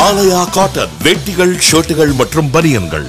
ஆலயா cotton வேட்டிகள் ஷர்ட்டுகள் மற்றும் பனியன்கள்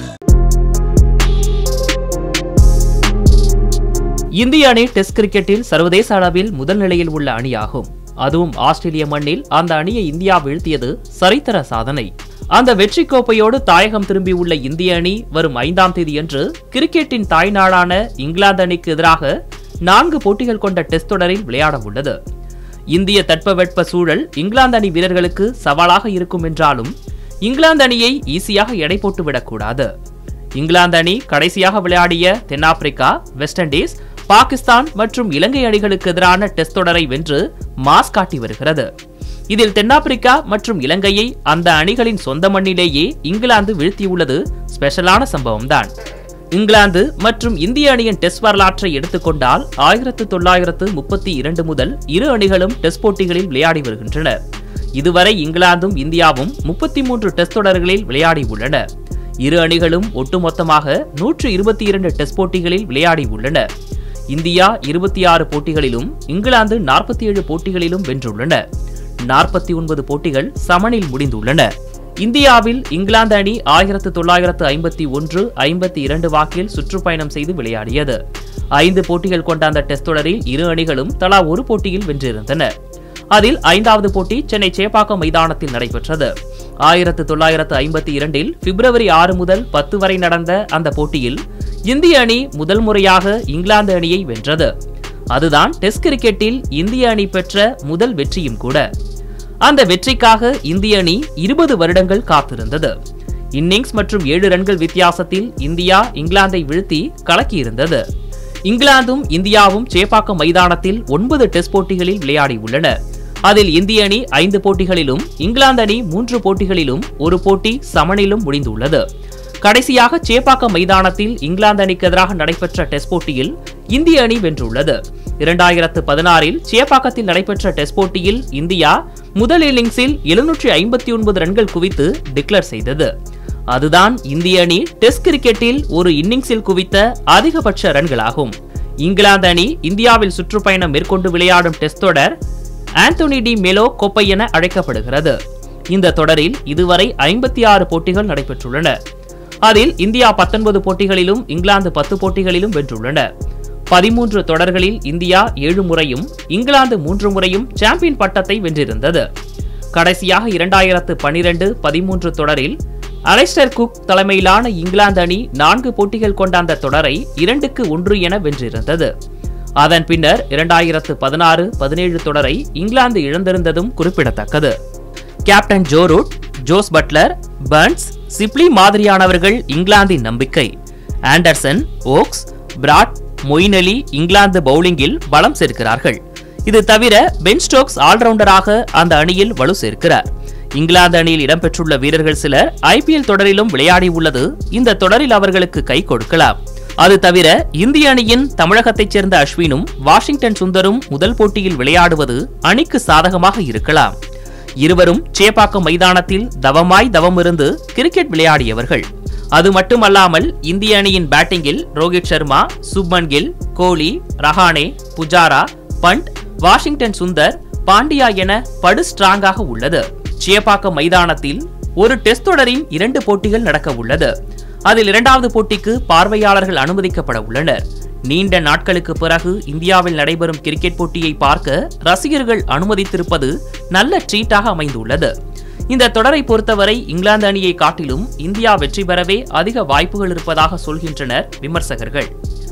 இந்திய அணி டெஸ்ட் கிரிக்கெட்டில் சர்வதேச அளவில் முதல் நிலையில் உள்ள அணியாகும் அதுவும் ஆஸ்திரேலிய மண்ணில் அந்த அணியை இந்தியா வீழ்த்தியது சரித்திர சாதனை அந்த வெற்றி கோப்பையோடு தாயகம் திரும்பியுள்ள இந்திய அணி வரும் ஐந்தாம் தேதியன்று கிரிக்கெட்டின் தாய்நாடான இங்கிலாந்து அணிக்கு எதிராக நான்கு போட்டிகள் கொண்ட டெஸ்ட் தொடரில் விளையாட உள்ளது இந்திய தட்பவெட்ப சூழல் இங்கிலாந்து அணி வீரர்களுக்கு சவாலாக இருக்கும் என்றாலும் இங்கிலாந்து அணியை ஈஸியாக எடை போட்டு விடக்கூடாது இங்கிலாந்து அணி கடைசியாக விளையாடிய தென்னாப்பிரிக்கா வெஸ்ட் இண்டீஸ் பாகிஸ்தான் மற்றும் இலங்கை அணிகளுக்கு எதிரான டெஸ்ட் தொடரை வென்று மாஸ் காட்டி வருகிறது இதில் தென்னாப்பிரிக்கா மற்றும் இலங்கையை அந்த அணிகளின் சொந்த மண்ணிலேயே இங்கிலாந்து வீழ்த்தியுள்ளது ஸ்பெஷலான சம்பவம்தான் இங்கிலாந்து மற்றும் இந்திய அணியின் டெஸ்ட் வரலாற்றை எடுத்துக்கொண்டால் ஆயிரத்து தொள்ளாயிரத்து முப்பத்தி இரண்டு முதல் இரு அணிகளும் டெஸ்ட் போட்டிகளில் விளையாடி வருகின்றன இதுவரை இங்கிலாந்தும் இந்தியாவும் முப்பத்தி மூன்று டெஸ்ட் தொடர்களில் விளையாடி உள்ளன இரு அணிகளும் ஒட்டுமொத்தமாக நூற்று இருபத்தி இரண்டு டெஸ்ட் போட்டிகளில் விளையாடி உள்ளன இந்தியா இருபத்தி ஆறு போட்டிகளிலும் இங்கிலாந்து நாற்பத்தி ஏழு போட்டிகளிலும் வென்றுள்ளன நாற்பத்தி ஒன்பது போட்டிகள் சமனில் முடிந்துள்ளன இந்தியாவில் இங்கிலாந்து அணி ஆயிரத்து தொள்ளாயிரத்து ஐம்பத்தி ஒன்று ஐம்பத்தி இரண்டு வாக்கில் சுற்றுப்பயணம் செய்து விளையாடியது ஐந்து போட்டிகள் கொண்ட அந்த டெஸ்ட் தொடரில் இரு அணிகளும் தலா ஒரு போட்டியில் வென்றிருந்தன அதில் ஐந்தாவது போட்டி சென்னை சேப்பாக்கம் மைதானத்தில் நடைபெற்றது ஆயிரத்து தொள்ளாயிரத்து ஐம்பத்தி இரண்டில் பிப்ரவரி ஆறு முதல் பத்து வரை நடந்த அந்த போட்டியில் இந்திய அணி முதல் முறையாக இங்கிலாந்து அணியை வென்றது அதுதான் டெஸ்ட் கிரிக்கெட்டில் இந்திய அணி பெற்ற முதல் வெற்றியும் கூட அந்த வெற்றிக்காக இந்திய அணி இருபது வருடங்கள் காத்திருந்தது இன்னிங்ஸ் மற்றும் ஏழு ரன்கள் வித்தியாசத்தில் இந்தியா இங்கிலாந்தை வீழ்த்தி கலக்கியிருந்தது இங்கிலாந்தும் இந்தியாவும் சேப்பாக்கம் மைதானத்தில் ஒன்பது டெஸ்ட் போட்டிகளில் விளையாடியுள்ளன அதில் இந்திய அணி ஐந்து போட்டிகளிலும் இங்கிலாந்து அணி மூன்று போட்டிகளிலும் ஒரு போட்டி சமனிலும் முடிந்துள்ளது கடைசியாக சேப்பாக்கம் மைதானத்தில் இங்கிலாந்து அணிக்கு எதிராக நடைபெற்ற டெஸ்ட் போட்டியில் இந்திய அணி வென்றுள்ளது இரண்டாயிரத்து பதினாறில் சேப்பாக்கத்தில் நடைபெற்ற டெஸ்ட் போட்டியில் இந்தியா முதல் இன்னிங்ஸில் எழுநூற்றி ஐம்பத்தி ஒன்பது ரன்கள் குவித்து டிக்ளேர் செய்தது அதுதான் இந்திய அணி டெஸ்ட் கிரிக்கெட்டில் ஒரு இன்னிங்ஸில் குவித்த அதிகபட்ச ரன்களாகும் இங்கிலாந்து அணி இந்தியாவில் சுற்றுப்பயணம் மேற்கொண்டு விளையாடும் டெஸ்ட் தொடர் ஆந்தோனி டி மெலோ கோப்பை என அழைக்கப்படுகிறது இந்த தொடரில் இதுவரை ஐம்பத்தி ஆறு போட்டிகள் நடைபெற்றுள்ளன அதில் இந்தியா பத்தொன்பது போட்டிகளிலும் இங்கிலாந்து பத்து போட்டிகளிலும் வென்றுள்ளன பதிமூன்று தொடர்களில் இந்தியா ஏழு முறையும் இங்கிலாந்து மூன்று முறையும் சாம்பியன் பட்டத்தை வென்றிருந்தது கடைசியாக இரண்டாயிரத்து பனிரெண்டு பதிமூன்று தொடரில் அலைஸ்டர் குக் தலைமையிலான இங்கிலாந்து அணி நான்கு போட்டிகள் கொண்ட அந்த தொடரை இரண்டுக்கு ஒன்று என வென்றிருந்தது அதன் பின்னர் இரண்டாயிரத்து பதினாறு பதினேழு தொடரை இங்கிலாந்து இழந்திருந்ததும் குறிப்பிடத்தக்கது captain Joe Root Jos Buttler Burns Sibley மாதிரியானவர்கள் இங்கிலாந்தின் நம்பிக்கை Anderson Woakes Broad Moeen Ali இங்கிலாந்து பவுலிங்கில் பலம் சேர்க்கிறார்கள் இது தவிர பென் ஸ்டோக்ஸ் ஆல்ரவுண்டராக அந்த அணியில் வலு சேர்க்கிறார் இங்கிலாந்து அணியில் இடம்பெற்றுள்ள வீரர்கள் சிலர் ஐபிஎல் தொடரிலும் விளையாடியுள்ளது இந்த தொடரில் அவர்களுக்கு கை கொடுக்கலாம் அது தவிர இந்திய அணியின் தமிழகத்தைச் சேர்ந்த அஸ்வினும் வாஷிங்டன் சுந்தரும் முதல் போட்டியில் விளையாடுவது அணிக்கு சாதகமாக இருக்கலாம் இருவரும் சேப்பாக்கம் மைதானத்தில் தவமாய் தவமிருந்து கிரிக்கெட் விளையாடியவர்கள் அது மட்டுமல்லாமல் இந்திய அணியின் பேட்டிங்கில் ரோஹித் சர்மா சுப்மன் கில் கோலி ரஹானே புஜாரா பண்ட் வாஷிங்டன் சுந்தர் பாண்டியா என படு ஸ்ட்ராங்காக உள்ளது சேப்பாக்கம் மைதானத்தில் ஒரு டெஸ்ட் தொடரின் இரண்டு போட்டிகள் நடக்க உள்ளது அதில் இரண்டாவது போட்டிக்கு பார்வையாளர்கள் அனுமதிக்கப்பட உள்ளனர் நீண்ட நாட்களுக்கு பிறகு இந்தியாவில் நடைபெறும் கிரிக்கெட் போட்டியை பார்க்க ரசிகர்கள் அனுமதித்திருப்பது நல்ல ட்ரீட்டாக அமைந்துள்ளது இந்த தொடரை பொறுத்தவரை இங்கிலாந்து அணியை காட்டிலும் இந்தியா வெற்றி பெறவே அதிக வாய்ப்புகள் இருப்பதாக சொல்கின்றனர் விமர்சகர்கள்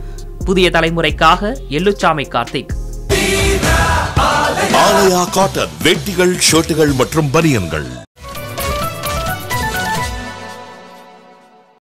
புதிய தலைமுறைக்காக எல்லுச்சாமி கார்த்திக் ஆலயா காட்டன் வேட்டிகள் ஷர்ட்டுகள் மற்றும் பனியன்கள்